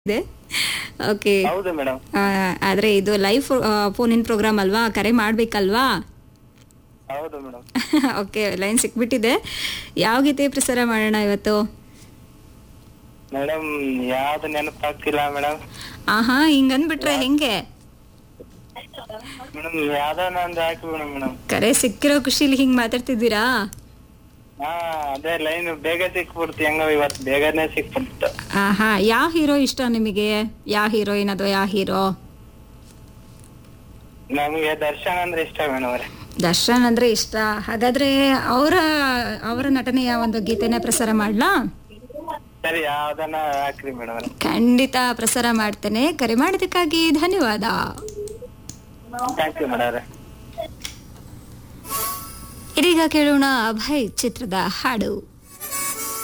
ಇದೆ ಓಕೆ ಹೌದು ಮೇಡಮ್ ಆದರೆ ಇದು ಲೈವ್ ಫೋನ್ ಇನ್ ಪ್ರೋಗ್ರಾಮ್ ಅಲ್ವಾ ಕರೆ ಮಾಡಬೇಕಲ್ವಾ ಹೌದು ಮೇಡಮ್ ಓಕೆ ಲೈನ್ ಸಿಕ್ಬಿಟ್ಟಿದೆ ಯಾವ ಗೀತೆ ಪ್ರಸಾರ ಮಾಡೋಣ ಇವತ್ತು ಮೇಡಮ್ ಯಾವ್ದು ನೆನಪಾಗ್ತಿಲ್ಲ ಮೇಡಮ್ ಆಹಾ ಹಿಂಗ್ ಅಂದ್ಬಿಟ್ರೆ ಹೆಂಗೆ ಮೇಡಮ್ ಯಾವ್ದಾನ ಒಂದು ಹಾಕಿ ಮೇಡಮ್ ಮೇಡಮ್ ಕರೆ ಸಿಕ್ಕಿರೋ ಖುಷಿಲಿ ಹಿಂಗ್ ಮಾತಾಡ್ತಿದ್ದೀರಾ ಹಾ ಅದೇ ಲೈನ್ ಬೇಗ ಸಿಕ್ಬಿಡ್ತು ಹೆಂಗೋ ಇವತ್ತು ಬೇಗನೆ ಸಿಕ್ಬಿಡ್ತು ಆಹಾ ಯಾವ ಹೀರೋ ಇಷ್ಟ ನಿಮಗೆ ಯಾವ ಹೀರೋಯಿನ್ ಅದು ಯಾವ ಹೀರೋ ನಮಗೆ ದರ್ಶನ್ ಅಂದ್ರೆ ಇಷ್ಟ ಮೇಡಮ್ ಅವ್ರೆ ದರ್ಶನ್ ಅಂದ್ರೆ ಇಷ್ಟ ಹಾಗಾದ್ರೆ ಅವರ ಅವರ ನಟನೆಯ ಒಂದು ಗೀತೆನ ಪ್ರಸಾರ ಮಾಡ್ಲಾ ಸರಿ ಯಾವ್ದನ್ನ ಹಾಕ್ರಿ ಮೇಡಮ್ ಅವ್ರೆ ಖಂಡಿತ ಪ್ರಸಾರ ಮಾಡ್ತೇನೆ ಕರೆ ಮಾಡಿದ್ದಕ್ಕಾಗಿ ಧನ್ಯವಾದ ಥ್ಯಾಂಕ್ ಯು ಮೇಡಮ್ ಅವ್ರೆ ಇದೀಗ ಕೇಳೋಣ ಅಭಯ್ ಚಿತ್ರದ ಹಾಡು